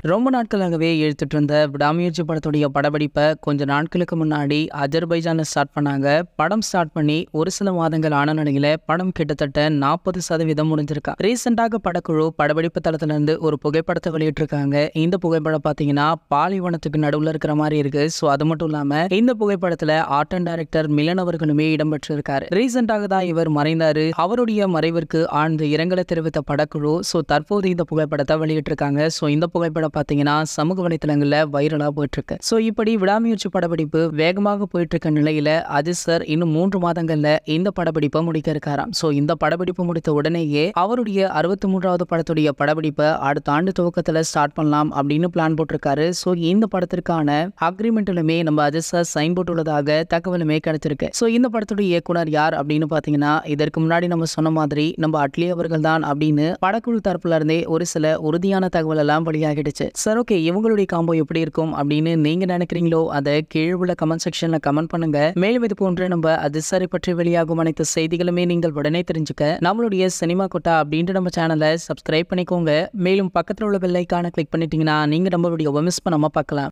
ரொம்ப நாட்களாகவே இழுத்துட்டு இருந்த விடாமுயற்சி படத்துடைய படப்பிடிப்பை கொஞ்ச நாட்களுக்கு முன்னாடி அஜர்பைஜானில் ஸ்டார்ட் பண்ணாங்க படம் ஸ்டார்ட் பண்ணி ஒரு சில மாதங்கள் ஆன நிலையில படம் கிட்டத்தட்ட நாற்பது சதவீதம் முடிஞ்சிருக்கா ரீசெண்டாக படக்குழு படப்பிடிப்பு தளத்துல இருந்து ஒரு புகைப்படத்தை வெளியிட்டிருக்காங்க இந்த புகைப்படம் பார்த்தீங்கன்னா பாலைவனத்துக்கு நடுவில் இருக்கிற மாதிரி இருக்கு ஸோ அது மட்டும் இல்லாம இந்த புகைப்படத்துல ஆர்ட் அண்ட் டைரக்டர் மிலன் அவர்களுமே இடம்பெற்றிருக்காரு ரீசெண்டாக தான் இவர் மறைந்தாரு அவருடைய மறைவிற்கு ஆழ்ந்த இரங்கலை தெரிவித்த படக்குழு ஸோ தற்போது இந்த புகைப்படத்தை வெளியிட்டிருக்காங்க ஸோ இந்த புகைப்படம் பார்த்தீங்கன்னா சமூக வலைத்தளங்களில் வைரலாக போயிட்டு இருக்கு ஸோ இப்படி விடாமுயற்சி படப்பிடிப்பு வேகமாக போயிட்டு இருக்க நிலையில அஜித் சார் இன்னும் மூன்று மாதங்கள்ல இந்த படப்பிடிப்பை முடிக்க இருக்காராம் ஸோ இந்த படப்பிடிப்பு முடித்த உடனேயே அவருடைய அறுபத்தி மூன்றாவது படத்துடைய படப்பிடிப்பை அடுத்த ஆண்டு துவக்கத்தில் ஸ்டார்ட் பண்ணலாம் அப்படின்னு பிளான் போட்டிருக்காரு ஸோ இந்த படத்திற்கான அக்ரிமெண்ட்டிலுமே நம்ம அஜித் சார் சைன் போட்டுள்ளதாக தகவலுமே கிடைச்சிருக்கு ஸோ இந்த படத்துடைய இயக்குனர் யார் அப்படின்னு பார்த்தீங்கன்னா இதற்கு முன்னாடி நம்ம சொன்ன மாதிரி நம்ம அட்லி அவர்கள் தான் அப்படின்னு படக்குழு தரப்புல இருந்தே ஒரு சில உறுதியான தகவல் எல்லாம் வெளியாகிடுச்சு சார் ஓகே இவங்களுடைய காம்போ எப்படி இருக்கும் அப்படின்னு நீங்க நினைக்கிறீங்களோ அதை கீழே உள்ள கமெண்ட் செக்ஷன்ல கமெண்ட் பண்ணுங்க மேலும் இது போன்ற நம்ம அதிசாரி பற்றி வெளியாகும் அனைத்து செய்திகளுமே நீங்கள் உடனே தெரிஞ்சுக்க நம்மளுடைய சினிமா கொட்டா அப்படின்ற நம்ம சேனலை சப்ஸ்கிரைப் பண்ணிக்கோங்க மேலும் பக்கத்தில் உள்ள பெல்லைக்கான கிளிக் பண்ணிட்டீங்கன்னா நீங்க நம்மளுடைய மிஸ் பண்ணாம பார்க்கலாம்